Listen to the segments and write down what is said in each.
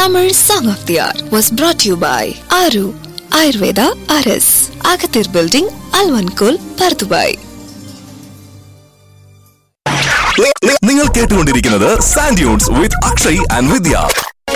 Tamil Song of the Hour was brought to you by Aru Ayurveda RS, Agathir Building, Alvankul, Pardubai. നി- നി- നിങ്ങൾ കേട്ടുകൊണ്ടിരിക്കുന്നത് sand dunes with Akshay and Vidya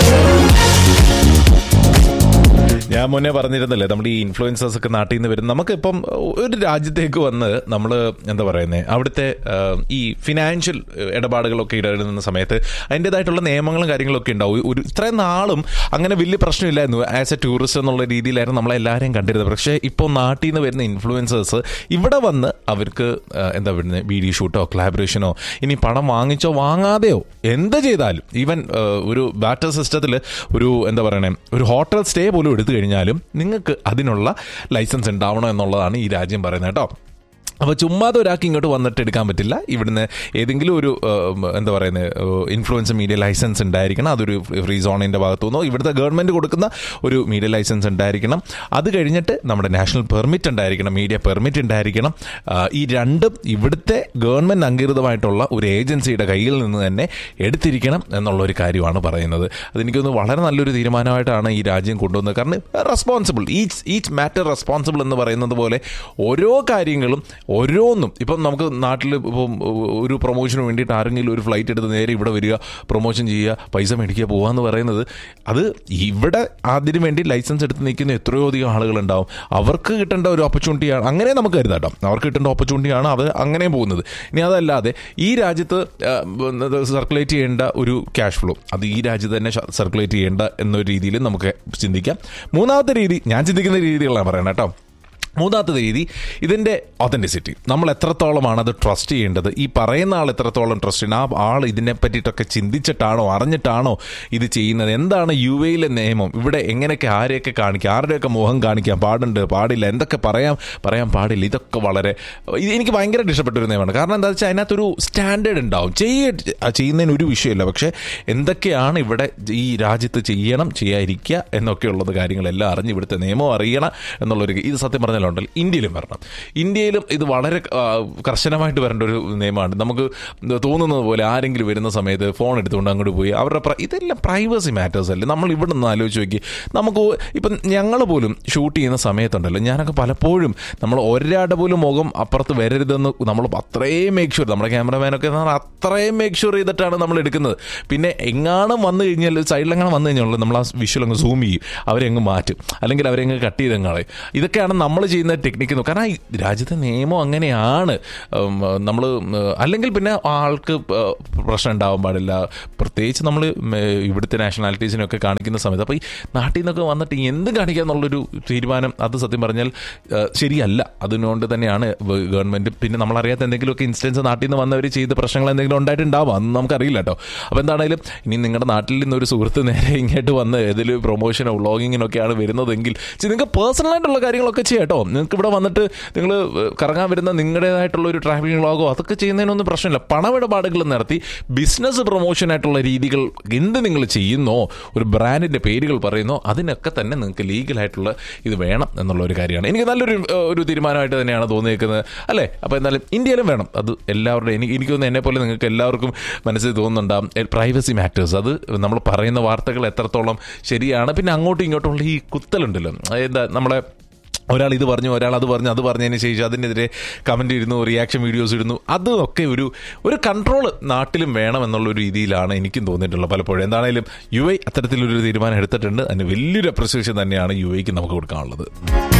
ഞാൻ മുന്നേ പറഞ്ഞിരുന്നല്ലേ നമ്മൾ ഈ ഇൻഫ്ലുവൻസേഴ്സ് ഒക്കെ നാട്ടിൽ നിന്ന് വരും നമുക്കിപ്പം ഒരു രാജ്യത്തേക്ക് വന്ന് നമ്മൾ എന്താ പറയുന്നത് അവിടുത്തെ ആ, ഈ ഫിനാൻഷ്യൽ ഇടപാടുകളൊക്കെ ഇടപെടുന്ന സമയത്ത് അതിൻ്റെതായിട്ടുള്ള നിയമങ്ങളും കാര്യങ്ങളൊക്കെ ഉണ്ടാവും ഒരു ഇത്രയും നാളും അങ്ങനെ വലിയ പ്രശ്നമില്ലായിരുന്നു ആസ് എ ടൂറിസ്റ്റ് എന്നുള്ള രീതിയിലായിരുന്നു നമ്മളെല്ലാവരെയും കണ്ടിരുന്നത് പക്ഷേ ഇപ്പോൾ നാട്ടിൽ നിന്ന് വരുന്ന ഇൻഫ്ലുവൻസേഴ്സ് ഇവിടെ വന്ന് അവർക്ക് ആ, എന്താ പറയുന്നത് വീഡിയോ ഷൂട്ടോ കൊളാബറേഷനോ ഇനി പണം വാങ്ങിച്ചോ വാങ്ങാതെയോ എന്ത് ചെയ്താലും ഈവൻ ഒരു ബാറ്റർ സിസ്റ്റത്തിൽ ഒരു എന്താ പറയണേ ഒരു ഹോട്ടൽ സ്റ്റേ പോലും എടുത്തു കഴിഞ്ഞാലും നിങ്ങൾക്ക് അതിനുള്ള ലൈസൻസ് ഉണ്ടാവണം എന്നുള്ളതാണ് ഈ രാജ്യം പറയുന്നത് കേട്ടോ അപ്പോൾ ചുമ്മാതെ ഒരാൾക്ക് ഇങ്ങോട്ട് വന്നിട്ട് എടുക്കാൻ പറ്റില്ല ഇവിടുന്ന് ഏതെങ്കിലും ഒരു ഏഹ്, എന്താ പറയുന്നത് ഇൻഫ്ലുവൻസ് മീഡിയ ലൈസൻസ് ഉണ്ടായിരിക്കണം അതൊരു ഫ്രീ സോണിൻ്റെ ഭാഗത്തു നിന്നോ ഇവിടുത്തെ ഗവൺമെൻറ് കൊടുക്കുന്ന ഒരു മീഡിയ ലൈസൻസ് ഉണ്ടായിരിക്കണം അത് കഴിഞ്ഞിട്ട് നമ്മുടെ നാഷണൽ പെർമിറ്റ് ഉണ്ടായിരിക്കണം മീഡിയ പെർമിറ്റ് ഉണ്ടായിരിക്കണം ആ, ഈ രണ്ടും ഇവിടുത്തെ ഗവൺമെൻറ് അംഗീകൃതമായിട്ടുള്ള ഒരു ഏജൻസിയുടെ കയ്യിൽ നിന്ന് തന്നെ എടുത്തിരിക്കണം എന്നുള്ള ഒരു കാര്യമാണ് പറയുന്നത് അതെനിക്കൊന്ന് വളരെ നല്ലൊരു തീരുമാനമായിട്ടാണ് ഈ രാജ്യം കൊണ്ടുവന്നത് കാരണം responsible each each matter responsible എന്ന് പറയുന്നത് പോലെ ഓരോ കാര്യങ്ങളും ഓരോന്നും ഇപ്പം നമുക്ക് നാട്ടിൽ ഇപ്പം ഒരു പ്രൊമോഷന് വേണ്ടിയിട്ട് ആരെങ്കിലും ഒരു ഫ്ലൈറ്റ് എടുത്ത് നേരെ ഇവിടെ വരിക പ്രൊമോഷൻ ചെയ്യുക പൈസ മേടിക്കുക പോകുക എന്ന് പറയുന്നത് അത് ഇവിടെ അതിന് വേണ്ടി ലൈസൻസ് എടുത്ത് നിൽക്കുന്ന എത്രയോ അധികം ആളുകളുണ്ടാവും അവർക്ക് കിട്ടേണ്ട ഒരു ഓപ്പർച്യൂണിറ്റിയാണ് അങ്ങനെ നമുക്ക് കരുതാം കേട്ടോ അവർക്ക് കിട്ടേണ്ട ഓപ്പർച്യൂണിറ്റിയാണ് അവർ അങ്ങനെ പോകുന്നത് ഇനി അതല്ലാതെ ഈ രാജ്യത്ത് സർക്കുലേറ്റ് ചെയ്യേണ്ട ഒരു ക്യാഷ് ഫ്ലോ അത് ഈ രാജ്യത്ത് തന്നെ സർക്കുലേറ്റ് ചെയ്യേണ്ട എന്നൊരു രീതിയിൽ നമുക്ക് ചിന്തിക്കാം മൂന്നാമത്തെ രീതി ഞാൻ ചിന്തിക്കുന്ന രീതികളാണ് പറയണം കേട്ടോ മൂന്നാമത്തെ രീതി ഇതിൻ്റെ ഒതൻറ്റിസിറ്റി നമ്മൾ എത്രത്തോളമാണ് അത് ട്രസ്റ്റ് ചെയ്യേണ്ടത് ഈ പറയുന്ന ആൾ എത്രത്തോളം ട്രസ്റ്റ് ചെയ്യണം ആ ആൾ ഇതിനെ പറ്റിയിട്ടൊക്കെ ചിന്തിച്ചിട്ടാണോ അറിഞ്ഞിട്ടാണോ ഇത് ചെയ്യുന്നത് എന്താണ് യു എയിലെ നിയമം ഇവിടെ എങ്ങനെയൊക്കെ ആരെയൊക്കെ കാണിക്കാം ആരുടെയൊക്കെ മുഖം കാണിക്കാൻ പാടുണ്ട് പാടില്ല എന്തൊക്കെ പറയാം പറയാൻ പാടില്ല ഇതൊക്കെ വളരെ ഇത് എനിക്ക് ഭയങ്കരമായിട്ട് ഇഷ്ടപ്പെട്ട ഒരു നിയമമാണ് കാരണം എന്താ വെച്ചാൽ അതിനകത്തൊരു സ്റ്റാൻഡേർഡ് ഉണ്ടാവും ചെയ്യ ചെയ്യുന്നതിന് ഒരു വിഷയമില്ല പക്ഷേ എന്തൊക്കെയാണ് ഇവിടെ ഈ രാജ്യത്ത് ചെയ്യണം ചെയ്യാതിരിക്കുക എന്നൊക്കെയുള്ളത് കാര്യങ്ങളെല്ലാം അറിഞ്ഞ് ഇവിടുത്തെ നിയമം അറിയണം എന്നുള്ളൊരു ഇത് സത്യം പറഞ്ഞാലുണ്ടല്ലോ ഇന്ത്യയിലും വരണം ഇന്ത്യയിലും ഇത് വളരെ ആ, കർശനമായിട്ട് വരേണ്ട ഒരു നിയമമാണ് നമുക്ക് തോന്നുന്നത് പോലെ ആരെങ്കിലും വരുന്ന സമയത്ത് ഫോൺ എടുത്തുകൊണ്ട് അങ്ങോട്ട് പോയി അവരുടെ പ്ര- ഇതെല്ലാം പ്രൈവസി മാറ്റേഴ്സ് അല്ലേ നമ്മൾ ഇവിടെ നിന്ന് ആലോചിച്ച് നോക്കി നമുക്ക് ഇപ്പം ഞങ്ങൾ പോലും ഷൂട്ട് ചെയ്യുന്ന സമയത്തുണ്ടല്ലോ ഞാനൊക്കെ പലപ്പോഴും നമ്മൾ ഒരാളുടെ പോലും മുഖം അപ്പുറത്ത് വരരുതെന്ന് നമ്മൾ അത്രയും മേക്ക് ഷുവർ നമ്മുടെ ക്യാമറമാനൊക്കെ എന്ന് പറഞ്ഞാൽ അത്രയും മേക്ക് ഷുവർ ചെയ്തിട്ടാണ് നമ്മൾ എടുക്കുന്നത് പിന്നെ എങ്ങാനും വന്നു കഴിഞ്ഞാൽ സൈഡിലെങ്ങനെ വന്നു കഴിഞ്ഞാൽ നമ്മൾ ആ വിഷ്വൽ അങ്ങ് സൂം ചെയ്യും അവരെ അങ്ങ് മാറ്റും അല്ലെങ്കിൽ അവരെ അങ്ങ് കട്ട് ചെയ്തങ്ങളെ ഇതൊക്കെയാണ് നമ്മൾ ചെയ്യുന്ന ടെക്നിക്ക് കാരണം ഈ രാജ്യത്തെ നിയമം അങ്ങനെയാണ് നമ്മൾ അല്ലെങ്കിൽ പിന്നെ ആൾക്ക് ഏഹ്, പ്രശ്നം ഉണ്ടാവാൻ പാടില്ല പ്രത്യേകിച്ച് നമ്മൾ ഇവിടുത്തെ നാഷണാലിറ്റീസിനൊക്കെ കാണിക്കുന്ന സമയത്ത് അപ്പോൾ ഈ നാട്ടിൽ നിന്നൊക്കെ വന്നിട്ട് എന്ത് കാണിക്കുക എന്നുള്ളൊരു തീരുമാനം അത് സത്യം പറഞ്ഞാൽ ഏഹ്, ശരിയല്ല അതുകൊണ്ട് തന്നെയാണ് വ- ഗവൺമെന്റ് പിന്നെ നമ്മളറിയാത്ത എന്തെങ്കിലുമൊക്കെ ഇൻസ്റ്റൻസ് നാട്ടിൽ നിന്ന് വന്നവർ ചെയ്ത പ്രശ്നങ്ങൾ എന്തെങ്കിലും ഉണ്ടായിട്ടുണ്ടാവാം അതൊന്നും നമുക്കറിയില്ല കേട്ടോ അപ്പോൾ എന്താണെങ്കിലും ഇനി നിങ്ങളുടെ നാട്ടിൽ നിന്ന് ഒരു സുഹൃത്ത് നേരെ ഇങ്ങോട്ട് വന്ന് ഏതിൽ പ്രൊമോഷനോ വ്ളോഗിങ്ങിനൊക്കെയാണ് വരുന്നതെങ്കിൽ ചെ- നിങ്ങൾക്ക് പേഴ്സണലായിട്ടുള്ള കാര്യങ്ങളൊക്കെ ചെയ്യാം കേട്ടോ നിങ്ങൾക്ക് ഇവിടെ വന്നിട്ട് നിങ്ങൾ കറങ്ങാൻ വരുന്ന നിങ്ങളുടേതായിട്ടുള്ള ഒരു ട്രാവലിംഗ് വ്ളോഗോ അതൊക്കെ ചെയ്യുന്നതിനൊന്നും പ്രശ്നമില്ല പണമിടപാടുകൾ നടത്തി ബിസിനസ് പ്രൊമോഷനായിട്ടുള്ള രീതികൾ എന്ത് നിങ്ങൾ ചെയ്യുന്നോ ഒരു ബ്രാൻഡിന്റെ പേരുകൾ പറയുന്നോ അതിനൊക്കെ തന്നെ നിങ്ങൾക്ക് ലീഗലായിട്ടുള്ള ഇത് വേണം എന്നുള്ള ഒരു കാര്യമാണ് എനിക്ക് നല്ലൊരു ഏഹ്, ഒരു തീരുമാനമായിട്ട് തന്നെയാണ് തോന്നിയേക്കുന്നത് അല്ലേ അപ്പോൾ എന്നാലും ഇന്ത്യയിലും വേണം അത് എല്ലാവരുടെയും എനിക്ക് എനിക്ക് തോന്നുന്നു എന്നെ പോലെ നിങ്ങൾക്ക് എല്ലാവർക്കും മനസ്സിൽ തോന്നുന്നുണ്ടാകും പ്രൈവസി മാറ്റേഴ്സ് അത് നമ്മൾ പറയുന്ന വാർത്തകൾ എത്രത്തോളം ശരിയാണ് പിന്നെ അങ്ങോട്ടും ഇങ്ങോട്ടുമുള്ള ഈ കുത്തലുണ്ടല്ലോ എന്താ നമ്മളെ ഒരാൾ ഇത് പറഞ്ഞു ഒരാൾ അത് പറഞ്ഞു അത് പറഞ്ഞതിന് ശേഷം അതിനെതിരെ കമന്റ് ഇടുന്നു റിയാക്ഷൻ വീഡിയോസ് ഇടുന്നു അതൊക്കെ ഒരു ഒരു കൺട്രോൾ നാട്ടിലും വേണം എന്നുള്ള ഒരു രീതിയിലാണ് എനിക്കും തോന്നിയിട്ടുള്ളത് പലപ്പോഴും എന്താണെങ്കിലും യു ഐ അത്തരത്തിലൊരു തീരുമാനം എടുത്തിട്ടുണ്ട് അതിന് വലിയൊരു അപ്രിസിയേഷൻ തന്നെയാണ് യു ഐക്ക് നമുക്ക് കൊടുക്കാനുള്ളത്